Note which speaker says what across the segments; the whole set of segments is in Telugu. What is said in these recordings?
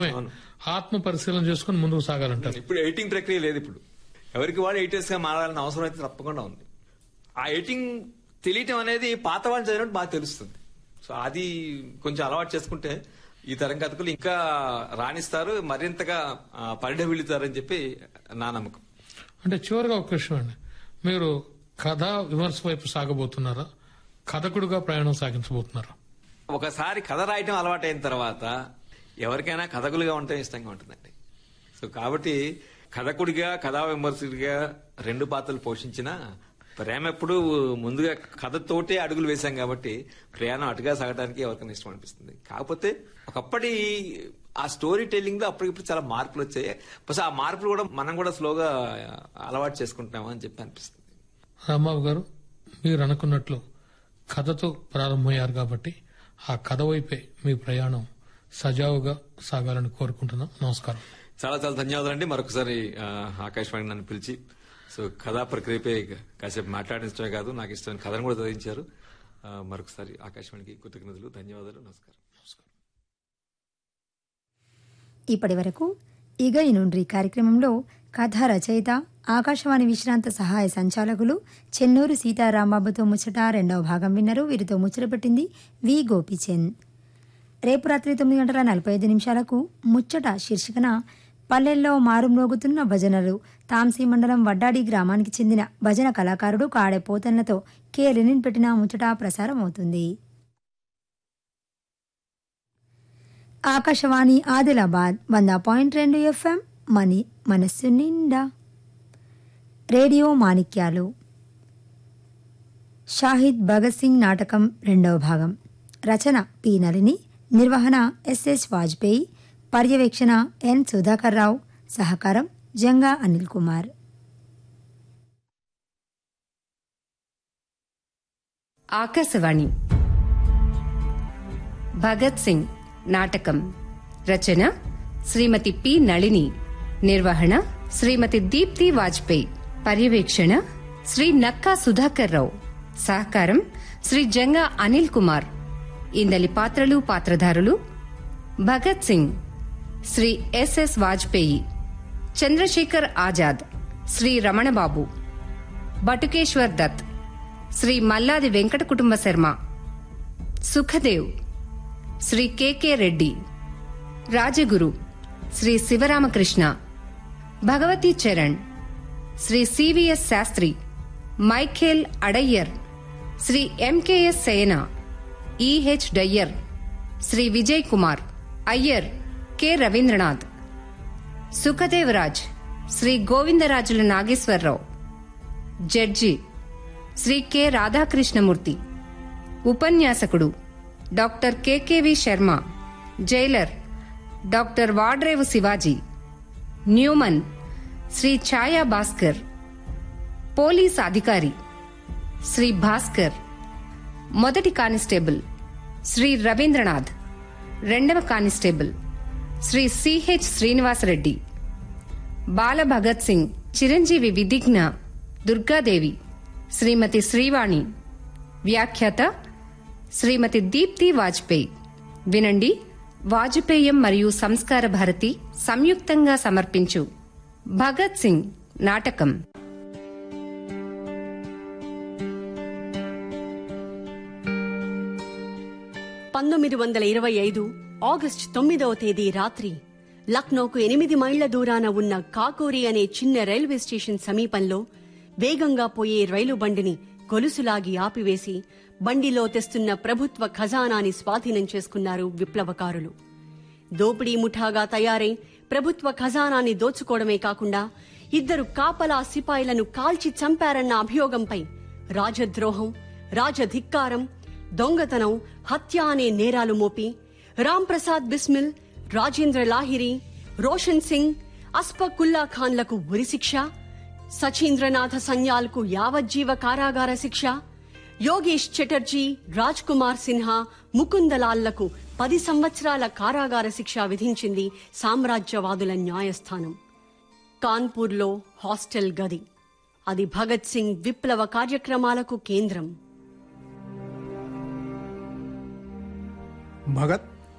Speaker 1: అవును.
Speaker 2: ఆత్మ పరిశీలన చేసుకుని ముందుకు సాగాలంటారు
Speaker 1: ఇప్పుడు ఎడిటింగ్ ప్రక్రియ లేదు ఇప్పుడు ఎవరికి వాడు ఎడిటర్స్ గా మారాలని అవసరం అయితే తప్పకుండా ఉంది ఆ ఎడిటింగ్ తెలియటం అనేది పాత వాళ్ళు చదివినట్టు బాగా తెలుస్తుంది సో అది కొంచెం అలవాటు చేసుకుంటే ఈ తరం కథకులు ఇంకా రాణిస్తారు మరింతగా ఆ, పరిఢవిల్లుతారని చెప్పి నా నమ్మకం
Speaker 2: అంటే చివరిగా ఒక విషయం అండి మీరు కథ విమర్శ వైపు సాగబోతున్నారా కథకుడుగా ప్రయాణం సాగించబోతున్నారా
Speaker 1: ఒకసారి కథ రాయటం అలవాటైన తర్వాత ఎవరికైనా కథకులుగా ఉంటే ఇష్టంగా ఉంటుందండి సో కాబట్టి కథకుడిగా కథా విమర్శకుడిగా రెండు పాత్రలు పోషించిన ప్రేమ ఎప్పుడు ముందుగా కథతోటే అడుగులు వేశాం కాబట్టి ప్రయాణం అటుగా సాగడానికి ఎవరికైనా ఇష్టం అనిపిస్తుంది కాకపోతే ఒకప్పటి ఆ స్టోరీ టెల్లింగ్ లో అప్పటికిప్పుడు చాలా మార్పులు వచ్చాయి బస్ ఆ మార్పులు కూడా మనం కూడా స్లోగా అలవాటు చేసుకుంటున్నామా అని చెప్పి అనిపిస్తుంది
Speaker 2: రాంబాబు గారు మీరు అనుకున్నట్లు కథతో ప్రారంభమయ్యారు కాబట్టి ఆ కథ వైపే మీ ప్రయాణం సజావుగా సాగాలని కోరుకుంటున్నాం నమస్కారం
Speaker 1: చాలా చాలా ధన్యవాదాలు అండి మరొకసారి ఆ, ఆకాశవాణి నన్ను పిలిచి సో కథా ప్రక్రియపై కాసేపు మాట్లాడించడమే కాదు నాకు ఇష్టమైన కథను కూడా చదివించారు ఆ, మరొకసారి ఆకాశవాణికి కృతజ్ఞతలు ధన్యవాదాలు నమస్కారం
Speaker 3: ఇప్పటి వరకు ఇగ ఈ నుండి కార్యక్రమంలో కథా రచయిత ఆకాశవాణి విశ్రాంత సహాయ సంచాలకులు చెన్నూరు సీతారాంబాబుతో ముచ్చట రెండవ భాగం విన్నరు వీరితో ముచ్చట పెట్టింది వి గోపిచంద్ రేపు రాత్రి తొమ్మిది గంటల నలభై ఐదు నిమిషాలకు ముచ్చట శీర్షికన పల్లెల్లో మారుమ్రోగుతున్న భజనలు తాంసీ మండలం వడ్డాడి గ్రామానికి చెందిన భజన కళాకారుడు కాడే పోతన్లతో కె లెనిన్ పెట్టిన ముచ్చట ప్రసారం అవుతుంది ఆకాశవాణి ఆదిలాబాద్ వంద పాయింట్ రెండు ఎఫ్ఎం మని మనస్సు నిండా రేడియో మాణిక్యాలు షాహిద్ భగత్ సింగ్ నాటకం రెండవ భాగం రచన పి నలిని నిర్వహణ ఎస్ఎస్ వాజ్పేయి పర్యవేక్షణ ఎన్ సుధాకర్ రావు సహకారం జంగా అనిల్ కుమార్
Speaker 4: ఆకాశవాణి భగత్ సింగ్ నాటకం రచన శ్రీమతి పి నళిని నిర్వహణ శ్రీమతి దీప్తి వాజ్పేయి పర్యవేక్షణ శ్రీ నక్కా సుధాకర్ రావు సహకారం శ్రీ జంగా అనిల్ కుమార్ ఇందలి పాత్రలు పాత్రధారులు Bhagat Singh Shri SS Vajpayee Chandrashekhar Azad Shri Ramanababu Batukeshwar Dutt Shri Malladi Venkata Kutumba Sharma Sukhdev Shri KK Reddy Rajguru Shri Sivaramakrishna Bhagwati Charan Shri CVS Sastry Michael O'Dwyer Shri MKS Sena EH Dyer Shri Vijay Kumar Iyer K Ravindranath Sukhdevraj Shri Govindarajula Nageswararao judge Shri K Radhakrishnamurthy ఉపన్యాసకుడు doctor KKV Sharma jailer doctor Vadrevu Shivaji Newman Shri Chaya Bhaskar police అధికారి శ్రీ భాస్కర్ మొదటి కానిస్టేబుల్ శ్రీ రవీంద్రనాథ్ రెండవ కానిస్టేబుల్ శ్రీ సిహెచ్ శ్రీనివాసరెడ్డి బాల భగత్ సింగ్ చిరంజీవి విధిజ్ఞ దుర్గాదేవి శ్రీమతి శ్రీవాణి వ్యాఖ్యాత శ్రీమతి దీప్తి వాజ్పేయి వినండి వాజపేయం మరియు సంస్కార భారతి సంయుక్తంగా సమర్పించు భగత్ సింగ్ నాటకం
Speaker 5: పంతొమ్మిది వందల ఇరవై ఐదు ఆగస్టు తొమ్మిదవ తేదీ రాత్రి లక్నోకు ఎనిమిది మైళ్ల దూరాన ఉన్న కాకోరి అనే చిన్న రైల్వే స్టేషన్ సమీపంలో వేగంగా పోయే రైలు బండిని గొలుసులాగి ఆపివేసి బండిలో తెస్తున్న ప్రభుత్వ ఖజానాని స్వాధీనం చేసుకున్నారు విప్లవకారులు దోపిడీ ముఠాగా తయారై ప్రభుత్వ ఖజానాన్ని దోచుకోవడమే కాకుండా ఇద్దరు కాపలా సిపాయిలను కాల్చి చంపారన్న అభియోగంపై రాజద్రోహం రాజధిక్కారం దొంగతనం హత్య అనే నేరాలు మోపి రామ్ ప్రసాద్ బిస్మిల్ రాజేంద్ర లాహిరి రోషన్ సింగ్ అస్ఫకుల్లా ఖాన్లకు ఉరిశిక్ష సచీంద్రనాథ సన్యాల్కు యావజ్జీవ కారాగార శిక్ష యోగేష్ చటర్జీ రాజ్ కుమార్ సిన్హా ముకుందలాల్లకు పది సంవత్సరాల కారాగార శిక్ష విధించింది సామ్రాజ్యవాదుల న్యాయస్థానం కాన్పూర్లో హాస్టల్ గది అది భగత్ సింగ్ విప్లవ కార్యక్రమాలకు కేంద్రం
Speaker 6: భగత్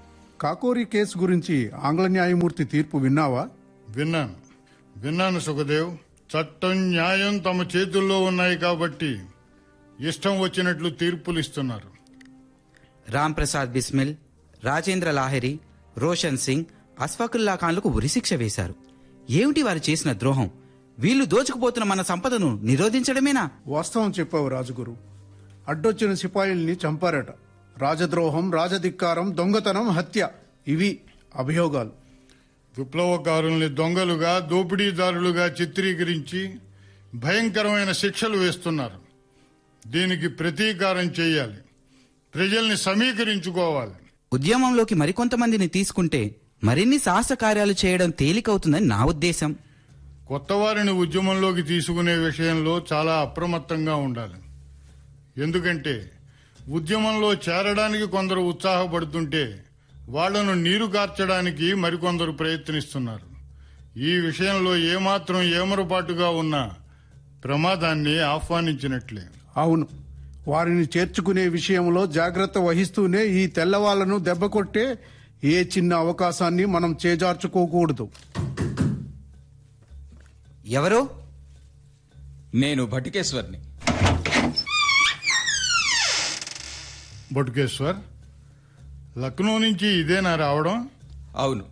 Speaker 6: కాకోరి కేసు గురించి ఆంగ్ల న్యాయమూర్తి తీర్పు విన్నావా
Speaker 7: విన్నాను విన్నాను సుఖదేవ్ చట్టం న్యాయం తమ చేతుల్లో ఉన్నాయి కాబట్టి ఇష్టం వచ్చినట్లు తీర్పులు ఇస్తున్నారు
Speaker 8: రామ్ ప్రసాద్ బిస్మిల్ రాజేంద్ర లాహిరి రోషన్ సింగ్ అస్ఫాకుల్లా ఖాన్లకు ఉరిశిక్ష వేశారు ఏమిటి వారు చేసిన ద్రోహం వీళ్ళు దోచుకుపోతున్న మన సంపదను నిరోధించడమేనా
Speaker 6: వాస్తవం చెప్పావు రాజుగురు అడ్డొచ్చిన సిపాయిల్ని చంపారట రాజద్రోహం రాజధిక్కారం దొంగతనం హత్య ఇవి అభియోగాలు
Speaker 7: విప్లవకారుల్ని దొంగలుగా దోపిడీదారులుగా చిత్రీకరించి భయంకరమైన శిక్షలు వేస్తున్నారు దీనికి ప్రతీకారం చేయాలి ప్రజల్ని సమీకరించుకోవాలి
Speaker 8: ఉద్యమంలోకి మరికొంతమందిని తీసుకుంటే మరిన్ని సాహస కార్యాలు చేయడం తేలికవుతుందని నా ఉద్దేశం
Speaker 7: కొత్త వారిని ఉద్యమంలోకి తీసుకునే విషయంలో చాలా అప్రమత్తంగా ఉండాలి ఎందుకంటే ఉద్యమంలో చేరడానికి కొందరు ఉత్సాహపడుతుంటే వాళ్లను నీరు కార్చడానికి మరికొందరు ప్రయత్నిస్తున్నారు ఈ విషయంలో ఏమాత్రం ఏమరపాటుగా ఉన్నా ప్రమాదాన్ని ఆహ్వానించినట్లే
Speaker 6: అవును వారిని చేర్చుకునే విషయంలో జాగ్రత్త వహిస్తూనే ఈ తెల్లవాళ్లను దెబ్బకొట్టే ఏ చిన్న అవకాశాన్ని మనం చేజార్చుకోకూడదు
Speaker 8: ఎవరో
Speaker 9: నేను భటికేశ్వర్ని
Speaker 7: బొట్కేశ్వర్ లక్నో నుంచి ఇదేనా రావడం
Speaker 9: అవును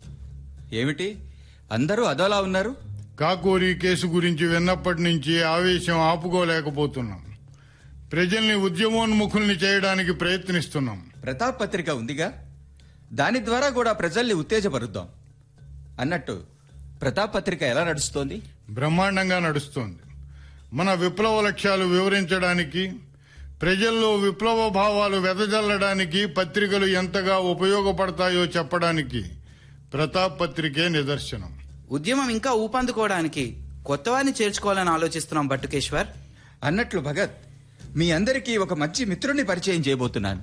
Speaker 9: ఏమిటి అందరూ అదోలా ఉన్నారు
Speaker 7: కాకోరి కేసు గురించి విన్నప్పటి నుంచి ఆవేశం ఆపుకోలేకపోతున్నాం ప్రజల్ని ఉద్యమోన్ముఖుల్ని చేయడానికి ప్రయత్నిస్తున్నాం
Speaker 9: ప్రతాప్ పత్రిక ఉందిగా దాని ద్వారా కూడా ప్రజల్ని ఉత్తేజపరుద్దాం అన్నట్టు ప్రతాప్ పత్రిక ఎలా నడుస్తోంది
Speaker 7: బ్రహ్మాండంగా నడుస్తోంది మన విప్లవ లక్ష్యాలు వివరించడానికి ప్రజల్లో విప్లవ భావాలు వెదజల్లడానికి పత్రికలు ఎంతగా ఉపయోగపడతాయో చెప్పడానికి ప్రతాప్ పత్రికే నిదర్శనం
Speaker 8: ఉద్యమం ఇంకా ఊపందుకోవడానికి కొత్త వారిని చేర్చుకోవాలని ఆలోచిస్తున్నాం భట్టుకేశ్వర్
Speaker 9: అన్నట్లు భగత్ మీ అందరికీ ఒక మంచి మిత్రుడిని పరిచయం చేయబోతున్నాను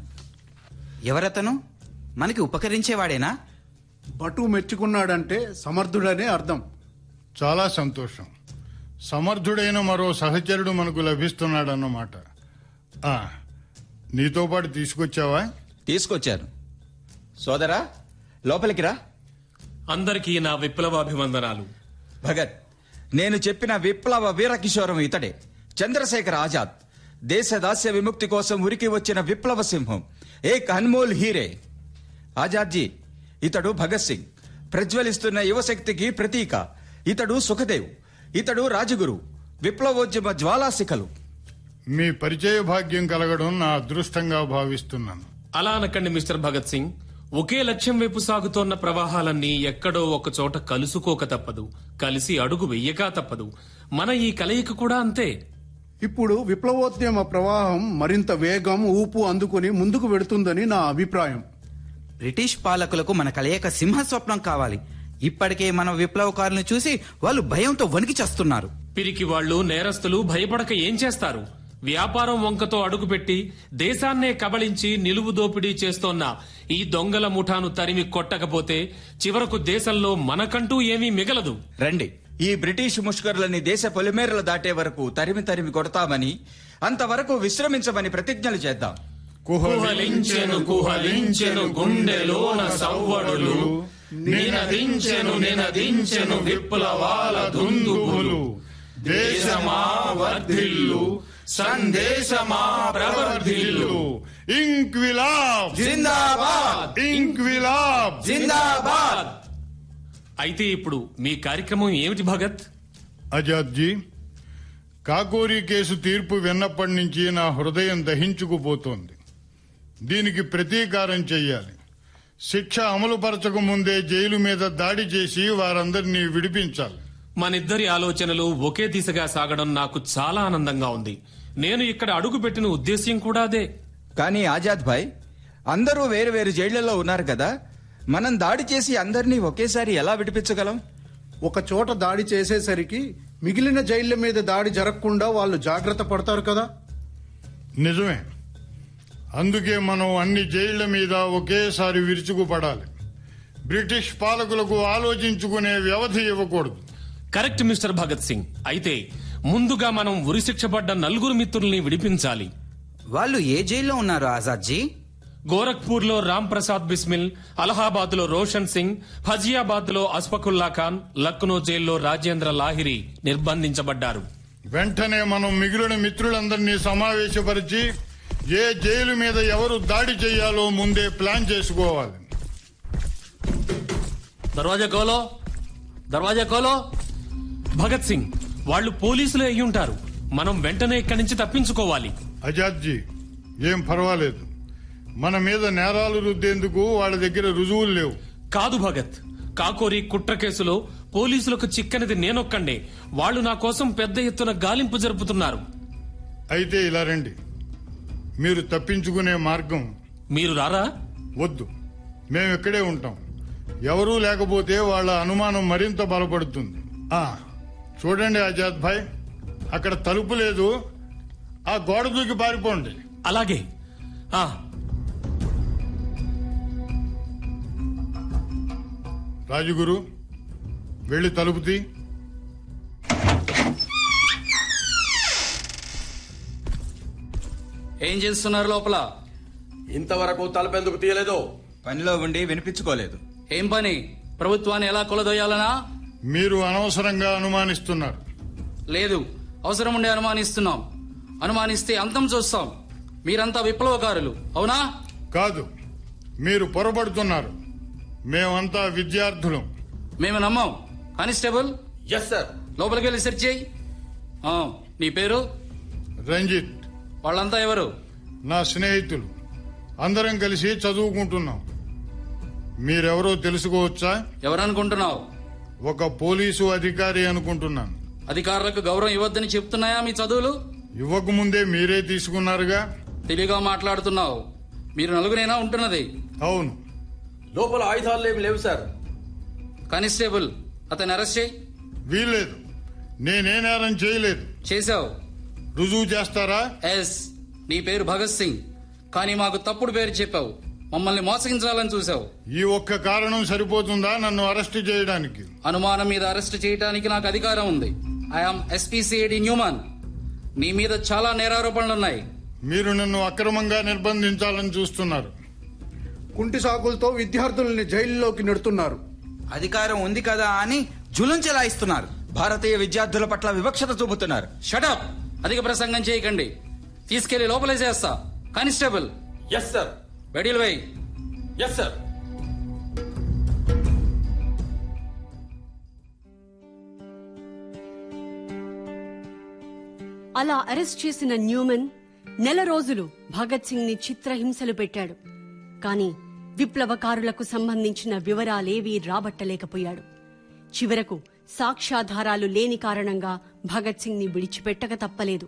Speaker 8: ఎవరతను మనకి ఉపకరించేవాడేనా
Speaker 6: బటు మెచ్చుకున్నాడంటే సమర్థుడనే అర్థం
Speaker 7: చాలా సంతోషం సమర్థుడైన మరో సహచరుడు మనకు లభిస్తున్నాడన్నమాట ఆ, నీతో పాటు తీసుకొచ్చావా
Speaker 9: తీసుకొచ్చాను సోదరా లోపలికి రా
Speaker 10: అందరికీ నా విప్లవాభివందనాలు
Speaker 9: భగత్ నేను చెప్పిన విప్లవ వీరకిషోరం ఇతడే చంద్రశేఖర్ ఆజాద్ దేశ దాస్య విముక్తి కోసం ఉరికి వచ్చిన విప్లవ సింహం ఏక్ అన్మోల్ హీరే ఆజాద్జీ ఇతడు భగత్ సింగ్ ప్రజ్వలిస్తున్న యువశక్తికి ప్రతీక ఇతడు సుఖదేవ్ ఇతడు రాజగురు విప్లవోద్యమ జ్వాలాశిఖలు
Speaker 7: మీ పరిచయ భాగ్యం కలగడం నా అదృష్టంగా భావిస్తున్నాను
Speaker 10: అలా అనకండి మిస్టర్ భగత్ సింగ్ ఒకే లక్ష్యం వైపు సాగుతోన్న ప్రవాహాలన్నీ ఎక్కడో ఒక చోట కలుసుకోక తప్పదు కలిసి అడుగు వెయ్యక తప్పదు మన ఈ కలయిక కూడా అంతే
Speaker 6: ఇప్పుడు విప్లవోద్యమ ప్రవాహం మరింత వేగం ఊపు అందుకుని ముందుకు వెడుతుందని నా అభిప్రాయం
Speaker 8: బ్రిటిష్ పాలకులకు మన కలయిక సింహ స్వప్నం కావాలి ఇప్పటికే మన విప్లవకారులను చూసి వాళ్ళు భయంతో వణికి చేస్తున్నారు
Speaker 10: పిరికి వాళ్ళు నేరస్తులు భయపడక ఏం చేస్తారు వ్యాపారం వంకతో అడుగుపెట్టి దేశాన్నే కబళించి నిలువు దోపిడీ చేస్తోన్న ఈ దొంగల ముఠాను తరిమి కొట్టకపోతే చివరకు దేశంలో మనకంటూ ఏమీ మిగలదు
Speaker 9: రండి ఈ బ్రిటిష్ ముష్కరులని దేశ పొలిమేరలు దాటే వరకు తరిమి తరిమి కొడతామని అంతవరకు విశ్రమించమని ప్రతిజ్ఞలు చేద్దాం
Speaker 10: కుహలించెను కుహలించెను గుండెలోన సవ్వడులు నినదించెను నినదించెను విప్లవాల దుందుబులు దేశమా వర్ధిల్లు సందేశమా ప్రవర్ధిల్లు
Speaker 7: ఇంక్విలాబ్
Speaker 8: జిందాబాద్
Speaker 7: ఇంక్విలాబ్
Speaker 8: జిందాబాద్
Speaker 10: అయితే ఇప్పుడు మీ కార్యక్రమం ఏమిటి భగత్
Speaker 7: ఆజాద్ జీ కాకోరి కేసు తీర్పు విన్నప్పటి నుంచి నా హృదయం దహించుకుపోతోంది దీనికి ప్రతీకారం చెయ్యాలి శిక్ష అమలు పరచక ముందే జైలు మీద దాడి చేసి వారందరినీ విడిపించాలి
Speaker 10: మనిద్దరి ఆలోచనలు ఒకే దిశగా సాగడం నాకు చాలా ఆనందంగా ఉంది నేను ఇక్కడ అడుగు పెట్టిన ఉద్దేశ్యం కూడా అదే
Speaker 9: కానీ ఆజాద్ భాయ్ అందరూ వేరు వేరు జైళ్లలో ఉన్నారు కదా మనం దాడి చేసి అందరినీ ఒకేసారి ఎలా విడిపించగలం
Speaker 6: ఒక చోట దాడి చేసేసరికి మిగిలిన జైళ్ల మీద దాడి జరగకుండా వాళ్ళు జాగ్రత్త పడతారు కదా
Speaker 7: నిజమే అందుకే మనం అన్ని జైళ్ల మీద ఒకేసారి విరుచుకుపడాలి బ్రిటిష్ పాలకులకు ఆలోచించుకునే వ్యవధి ఇవ్వకూడదు
Speaker 10: కరెక్ట్ మిస్టర్ భగత్ సింగ్ అయితే ముందుగా మనం ఉరిశిక్ష పడ్డ నలుగురు మిత్రుల్ని విడిపించాలి
Speaker 8: వాళ్ళు ఏ జైల్లో ఉన్నారు ఆజాద్ జీ
Speaker 10: గోరఖ్పూర్ లో రామ్ ప్రసాద్ బిస్మిల్ అలహాబాద్ లో రోషన్ సింగ్ ఫజియాబాద్ లో అస్ఫకుల్లా ఖాన్ లక్నో జైల్లో రాజేంద్ర లాహిరి నిర్బంధించబడ్డారు
Speaker 7: వెంటనే మనం మిగిలిన మిత్రులందరినీ సమావేశపరిచి ఏ జైలు మీద ఎవరు దాడి చేయాలో ముందే ప్లాన్ చేసుకోవాలి
Speaker 10: దర్వాజా కోలో దర్వాజా కోలో భగత్ సింగ్ వాళ్ళు పోలీసులు అయి ఉంటారు మనం వెంటనే ఇక్కడి నుంచి తప్పించుకోవాలి
Speaker 7: అజాద్జీ ఏం పర్వాలేదు మన మీద నేరాలు రుద్దేందుకు వాళ్ళ దగ్గర రుజువులు లేవు
Speaker 10: కాదు భగత్ కాకోరి కుట్ర కేసులో పోలీసులకు చిక్కనిది నేనొక్కండే వాళ్ళు నా కోసం పెద్ద ఎత్తున గాలింపు జరుపుతున్నారు
Speaker 7: అయితే ఇలా రండి మీరు తప్పించుకునే మార్గం
Speaker 10: మీరు రారా
Speaker 7: వద్దు మేము ఇక్కడే ఉంటాం ఎవరూ లేకపోతే వాళ్ళ అనుమానం మరింత బలపడుతుంది ఆ చూడండి ఆజాద్ భాయ్ అక్కడ తలుపు లేదు ఆ గోడ దూకి పారిపోండి
Speaker 10: అలాగే ఆ
Speaker 7: రాజుగురు వెళ్ళి తలుపు తీ
Speaker 11: ఏం చేస్తున్నారు లోపల
Speaker 12: ఇంతవరకు తలపెందుకు తీయలేదు
Speaker 9: పనిలో ఉండి వినిపించుకోలేదు
Speaker 11: ఏం పని ప్రభుత్వాన్ని ఎలా కొలదొయ్యాలనా
Speaker 7: మీరు అనవసరంగా అనుమానిస్తున్నారు
Speaker 11: లేదు అవసరం ఉండే అనుమానిస్తున్నాం అనుమానిస్తే అంతం చూస్తాం మీరంతా విప్లవకారులు అవునా
Speaker 7: కాదు మీరు పొరపడుతున్నారు మేమంతా విద్యార్థులం
Speaker 11: మేము నమ్మం కానిస్టేబుల్
Speaker 12: ఎస్ సార్
Speaker 11: లోపలికి వెళ్ళి సెర్చ్ చేయి ఆ, నీ పేరు
Speaker 7: రంజిత్
Speaker 11: వాళ్ళంతా ఎవరు
Speaker 7: నా స్నేహితులు అందరం కలిసి చదువుకుంటున్నాం మీరెవరో తెలుసుకోవచ్చా
Speaker 11: ఎవరనుకుంటున్నావు
Speaker 7: ఒక పోలీసు అధికారి అనుకుంటున్నాను
Speaker 11: అధికారులకు గౌరవం ఇవ్వద్దని చెప్తున్నాయా మీ చదువులు
Speaker 7: ఇవ్వకముందే మీరే తీసుకున్నారుగా
Speaker 11: తెలివిగా మాట్లాడుతున్నావు మీరు నలుగురైనా ఉంటున్నది
Speaker 7: అవును
Speaker 12: లోపల ఆయుధాలు ఏమి లేవు సార్
Speaker 11: కానిస్టేబుల్ అతన్ని అరెస్ట్ చేయి
Speaker 7: వీల్లేదు నేనే నేరం చేయలేదు
Speaker 11: చేశావు
Speaker 7: రుజువు చేస్తారా
Speaker 11: ఎస్ నీ పేరు భగత్ సింగ్ కానీ మాకు తప్పుడు పేరు చెప్పావు మమ్మల్ని మోసగించాలని చూసావు
Speaker 7: ఈ ఒక్క కారణం సరిపోతుందా నన్ను అరెస్ట్ చేయడానికి
Speaker 11: అనుమానం మీద అరెస్ట్ చేయడానికి నాకు అధికారం ఉంది ఐఆమ్ ఎస్పీసీఐడి న్యూమాన్ నీ మీద చాలా నేరారోపణలున్నాయి
Speaker 7: మీరు నన్ను అక్రమంగా నిర్బంధించాలని చూస్తున్నారు
Speaker 6: కుంటి సాకులతో విద్యార్థుల్ని జైల్లోకి నెడుతున్నారు
Speaker 8: అధికారం ఉంది కదా అని జులుం చెలాయిస్తున్నారు
Speaker 9: భారతీయ విద్యార్థుల పట్ల వివక్షత చూపుతున్నారు
Speaker 11: షటప్ అధిక ప్రసంగం చేయకండి తీసుకెళ్లి లోపలేసేస్తా కానిస్టేబుల్
Speaker 12: ఎస్ సార్
Speaker 11: బెడీలు వేయి
Speaker 12: ఎస్ సార్
Speaker 5: అలా అరెస్ట్ చేసిన న్యూమన్ నెల రోజులు భగత్ సింగ్ ని చిత్రహింసలు పెట్టాడు కాని విప్లవకారులకు సంబంధించిన వివరాలేవీ రాబట్టలేకపోయాడు చివరకు సాక్ష్యాధారాలు లేని కారణంగా భగత్ సింగ్ ని విడిచిపెట్టక తప్పలేదు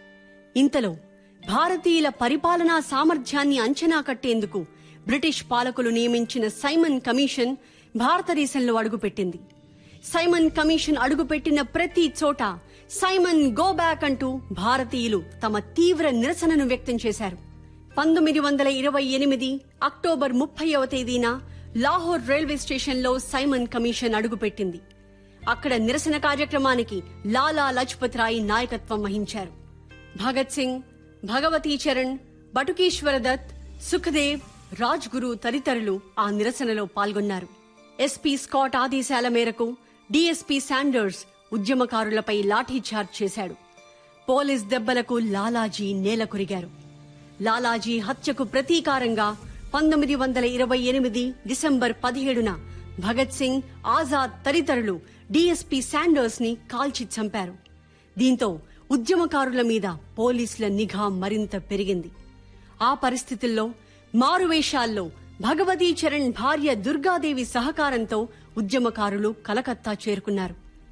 Speaker 5: ఇంతలో భారతీయుల పరిపాలనా సామర్థ్యాన్ని అంచనా కట్టేందుకు బ్రిటిష్ పాలకులు నియమించిన సైమన్ కమిషన్ భారతదేశంలో అడుగుపెట్టింది సైమన్ కమిషన్ అడుగుపెట్టిన ప్రతి చోట సైమన్ గో బ్యాక్ అంటూ భారతీయులు తమ తీవ్ర నిరసనను వ్యక్తం చేశారు పంతొమ్మిది వందల ఇరవై ఎనిమిది అక్టోబర్ ముప్పైవ తేదీన లాహోర్ రైల్వే స్టేషన్లో సైమన్ కమిషన్ అడుగుపెట్టింది అక్కడ నిరసన కార్యక్రమానికి లాలా లజ్పత్ రాయ్ నాయకత్వం వహించారు భగత్ సింగ్ భగవతీ చరణ్ బటుకేశ్వర దత్ సుఖదేవ్ రాజ్ గురు తదితరులు ఆ నిరసనలో పాల్గొన్నారు ఎస్పీ స్కాట్ ఆదేశాల మేరకు డీఎస్పీ శాండర్స్ ఉద్యమకారులపై లాఠీచార్జ్ చేశాడు పోలీస్ దెబ్బలకు లాలాజీ నేలకొరిగారు లాలాజీ హత్యకు ప్రతీకారంగా పంతొమ్మిది వందల ఇరవై ఎనిమిది డిసెంబర్ పదిహేడున భగత్ సింగ్ ఆజాద్ తదితరులు డీఎస్పీ శాండర్స్ ని కాల్చి చంపారు దీంతో ఉద్యమకారుల మీద పోలీసుల నిఘా మరింత పెరిగింది ఆ పరిస్థితుల్లో మారువేషాల్లో భగవతీ చరణ్ భార్య దుర్గాదేవి సహకారంతో ఉద్యమకారులు కలకత్తా చేరుకున్నారు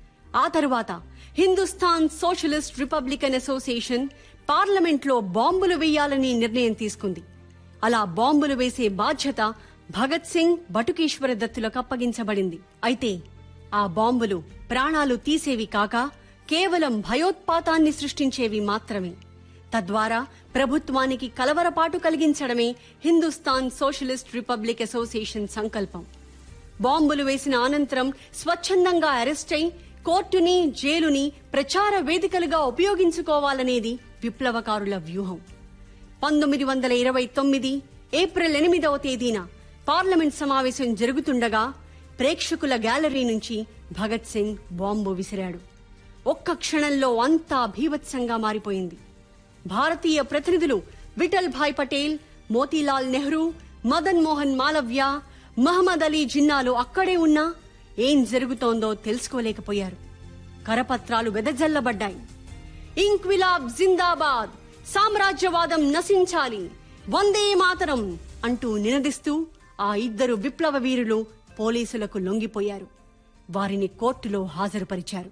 Speaker 5: ఆ తరువాత హిందుస్థాన్ సోషలిస్ట్ రిపబ్లికన్ అసోసియేషన్ పార్లమెంట్లో బాంబులు వేయాలని నిర్ణయం తీసుకుంది అలా బాంబులు వేసే బాధ్యత భగత్ సింగ్ బటుకేశ్వర దత్తులకు అప్పగించబడింది అయితే ఆ బాంబులు ప్రాణాలు తీసేవి కాక కేవలం భయోత్పాతాన్ని సృష్టించేవి మాత్రమే తద్వారా ప్రభుత్వానికి కలవరపాటు కలిగించడమే హిందుస్థాన్ సోషలిస్ట్ రిపబ్లిక్ అసోసియేషన్ సంకల్పం బాంబులు వేసిన అనంతరం స్వచ్ఛందంగా అరెస్ట్ అయి కోర్టుని జైలుని ప్రచార వేదికలుగా ఉపయోగించుకోవాలనేది విప్లవకారుల వ్యూహం పంతొమ్మిది వందల ఇరవై తొమ్మిది ఏప్రిల్ ఎనిమిదవ తేదీన పార్లమెంట్ సమావేశం జరుగుతుండగా ప్రేక్షకుల గ్యాలరీ నుంచి భగత్ సింగ్ బాంబు విసిరాడు ఒక్క క్షణంలో అంతా భీభత్సంగా మారిపోయింది భారతీయ ప్రతినిధులు విఠల్ భాయ్ పటేల్ మోతీలాల్ నెహ్రూ మదన్ మోహన్ మాలవ్య మహమ్మద్ అలీ జిన్నాలు అక్కడే ఉన్నా ఏం జరుగుతోందో తెలుసుకోలేకపోయారు కరపత్రాలు వెదజల్లబడ్డాయి ఇంక్విలాబ్ జిందాబాద్ సామ్రాజ్యవాదం నశించాలి వందే మాతరం అంటూ నినదిస్తూ ఆ ఇద్దరు విప్లవ వీరులు పోలీసులకు లొంగిపోయారు వారిని కోర్టులో హాజరుపరిచారు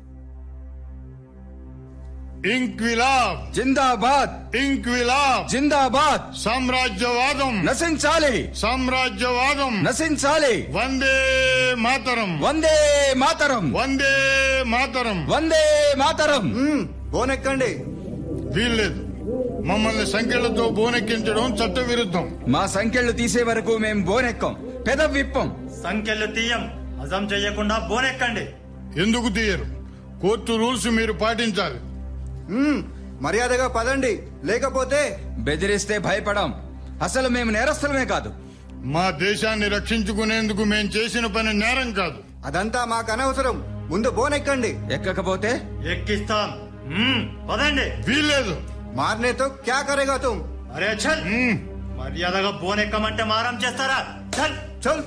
Speaker 7: ఇంక్విలాబ్
Speaker 9: జిందాబాద్
Speaker 7: ఇంక్విలాబ్
Speaker 9: జిందాబాద్
Speaker 7: సామ్రాజ్యవాదం
Speaker 9: నశించాలి
Speaker 7: సామ్రాజ్యవాదం
Speaker 9: నశించాలి
Speaker 7: వందే మాతరం
Speaker 9: వందే మాతరం
Speaker 7: వందే మాతరం
Speaker 9: వందే మాతరం
Speaker 13: బోనెక్కండి
Speaker 7: వీల్లేదు మమ్మల్ని సంఖ్యలతో బోనెక్కించడం చట్ట విరుద్ధం
Speaker 9: మా సంఖ్యలు తీసే వరకు మేం బోనెక్కం పెద విప్పం
Speaker 14: సంఖ్యలు తీయం అజం చెయ్యకుండా బోనెక్కండి
Speaker 7: ఎందుకు తీయరు కోర్టు రూల్స్ మీరు పాటించాలి
Speaker 13: మర్యాదగా పదండి లేకపోతే
Speaker 9: బెదిరిస్తే భయపడం అసలు మేము నేరస్తులమే కాదు
Speaker 7: మా దేశాన్ని రక్షించుకునేందుకు మేం చేసిన పని నేరం కాదు
Speaker 13: అదంతా మాకు అనవసరం ముందు బోనెక్కండి
Speaker 9: ఎక్కకపోతే
Speaker 14: ఎక్కిస్తాం మ్మ్, పదండి
Speaker 7: వీల్లేదు
Speaker 13: మారనేతో క్యా కరేగా తుమ్
Speaker 14: అరే చల్ మర్యాదగా బోనెక్కమంటే మారం చేస్తారా చల్
Speaker 13: చల్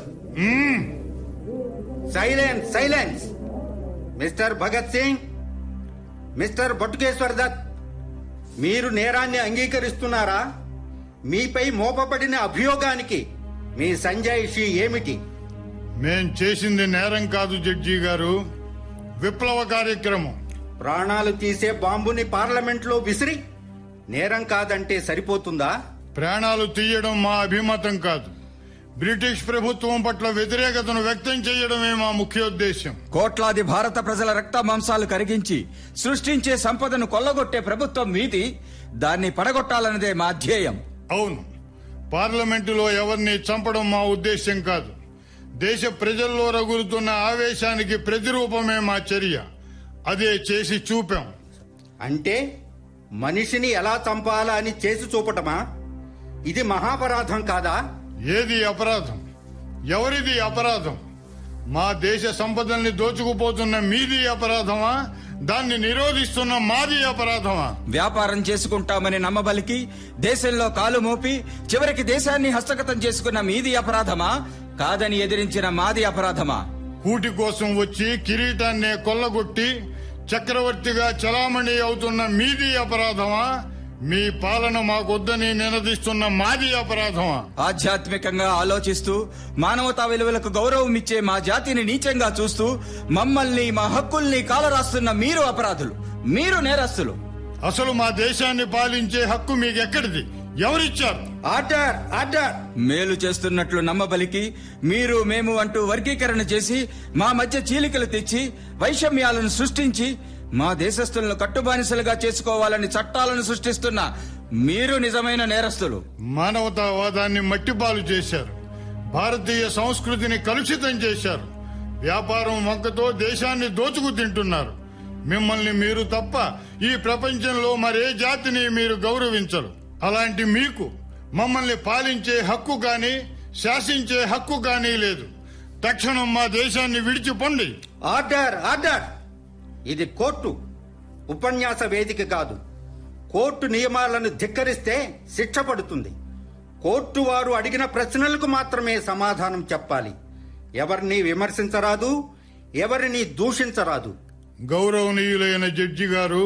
Speaker 13: silence silence mister Bhagat Singh mister Battukeshwar Dutt మీరు నేరాన్ని అంగీకరిస్తున్నారా మీపై మోపబడిన అభియోగానికి మీ సంజాయిషి ఏమిటి
Speaker 7: మేం చేసింది నేరం కాదు జడ్జి గారు విప్లవ కార్యక్రమం
Speaker 13: ప్రాణాలు తీసే బాంబుని పార్లమెంట్లో విసిరి నేరం కాదంటే సరిపోతుందా
Speaker 7: ప్రాణాలు తీయడం మా అభిమతం కాదు బ్రిటిష్ ప్రభుత్వం పట్ల వ్యతిరేకతను వ్యక్తం చేయడమే మా ముఖ్యోద్దేశం
Speaker 9: కోట్లాది భారత ప్రజల రక్త మాంసాలు కరిగించి సృష్టించే సంపదను కొల్లగొట్టే ప్రభుత్వం మీది దాన్ని పడగొట్టాలన్నదే మా ధ్యేయం
Speaker 7: అవును పార్లమెంటులో ఎవరిని చంపడం మా ఉద్దేశం కాదు దేశ ప్రజల్లో రగులుతున్న ఆవేశానికి ప్రతిరూపమే మా చర్య అదే చేసి చూపాం
Speaker 13: అంటే మనిషిని ఎలా చంపాలా అని చేసి చూపటమా ఇది మహాపరాధం కాదా
Speaker 7: ఏది అపరాధం ఎవరిది అపరాధం మా దేశ సంపదల్ని దోచుకుపోతున్న మీది అపరాధమా దాన్ని నిరోధిస్తున్న మాది అపరాధమా
Speaker 9: వ్యాపారం చేసుకుంటామని నమ్మబలికి దేశంలో కాలు మోపి చివరికి దేశాన్ని హస్తగతం చేసుకున్న మీది అపరాధమా కాదని ఎదిరించిన మాది అపరాధమా
Speaker 7: కూటి కోసం వచ్చి కిరీటాన్నే కొల్లగొట్టి చక్రవర్తిగా చలామణి అవుతున్న మీది అపరాధమా మీ పాలన మాకొద్దని నినదిస్తున్న మాది అపరాధమా
Speaker 9: ఆధ్యాత్మికంగా ఆలోచిస్తూ మానవతా విలువలకు గౌరవం ఇచ్చే మా జాతిని నీచంగా చూస్తూ మమ్మల్ని మా హక్కుల్ని కాలరాస్తున్న మీరు అపరాధులు మీరు నేరస్తులు
Speaker 7: అసలు మా దేశాన్ని పాలించే హక్కు మీకెక్కడిది ఎవరిచ్చారు
Speaker 13: ఆర్డర్ ఆర్డర్
Speaker 9: మేలు చేస్తున్నట్లు నమ్మబలికి మీరు మేము అంటూ వర్గీకరణ చేసి మా మధ్య చీలికలు తెచ్చి వైషమ్యాలను సృష్టించి మా దేశస్తులను కట్టుబానిసలుగా చేసుకోవాలని చట్టాలను సృష్టిస్తున్న మీరు నిజమైన నేరస్తులు
Speaker 7: మానవతావాదాన్ని మట్టిపాలు చేశారు భారతీయ సంస్కృతిని కలుషితం చేశారు వ్యాపారం వంకతో దేశాన్ని దోచుకు తింటున్నారు మిమ్మల్ని మీరు తప్ప ఈ ప్రపంచంలో మరే జాతిని మీరు గౌరవించరు అలాంటి మీకు మమ్మల్ని పాలించే హక్కు కానీ శాసించే హక్కు కానీ లేదు తక్షణం మా దేశాన్ని విడిచిపోండి
Speaker 13: ఆర్డర్ ఆర్డర్ ఇది కోర్టు ఉపన్యాస వేదిక కాదు కోర్టు నియమాలను ధిక్కరిస్తే శిక్ష పడుతుంది కోర్టు వారు అడిగిన ప్రశ్నలకు మాత్రమే సమాధానం చెప్పాలి ఎవరిని విమర్శించరాదు ఎవరిని దూషించరాదు
Speaker 7: గౌరవనీయులైన జడ్జి గారు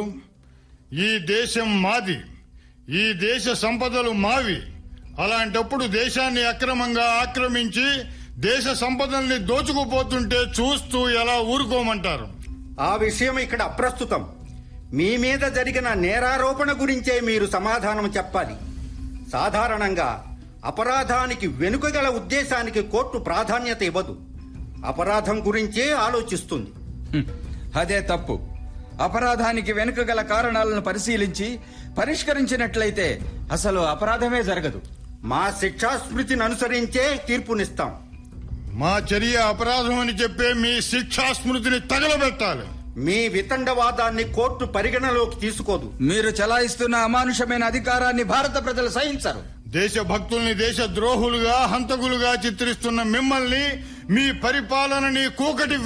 Speaker 7: ఈ దేశం మాది ఈ దేశ సంపదలు మావి అలాంటప్పుడు దేశాన్ని అక్రమంగా ఆక్రమించి దేశ సంపదల్ని దోచుకుపోతుంటే చూస్తూ ఎలా ఊరుకోమంటారు
Speaker 13: ఆ విషయం ఇక్కడ అప్రస్తుతం మీ మీద జరిగిన నేరారోపణ గురించే మీరు సమాధానం చెప్పాలి సాధారణంగా అపరాధానికి వెనుక గల ఉద్దేశానికి కోర్టు ప్రాధాన్యత ఇవ్వదు అపరాధం గురించే ఆలోచిస్తుంది
Speaker 9: హ్మ్. అదే తప్పు అపరాధానికి వెనుక గల కారణాలను పరిశీలించి పరిష్కరించినట్లయితే అసలు అపరాధమే జరగదు
Speaker 13: మా శిక్షాస్మృతిని అనుసరించే తీర్పునిస్తాం
Speaker 7: మా చర్య అపరాధం అని చెప్పే మీ శిక్షాస్మృతిని తగలబెట్టాలి
Speaker 13: మీ వితండవాదాన్ని కోర్టు పరిగణలోకి తీసుకోదు
Speaker 9: మీరు చలాయిస్తున్న అమానుషమైన అధికారాన్ని భారత ప్రజలు సహించరు
Speaker 7: దేశభక్తుల్ని దేశ ద్రోహులుగా హంతకులుగా చిత్రిస్తున్న మిమ్మల్ని మీ పరిపాలనని కూకటి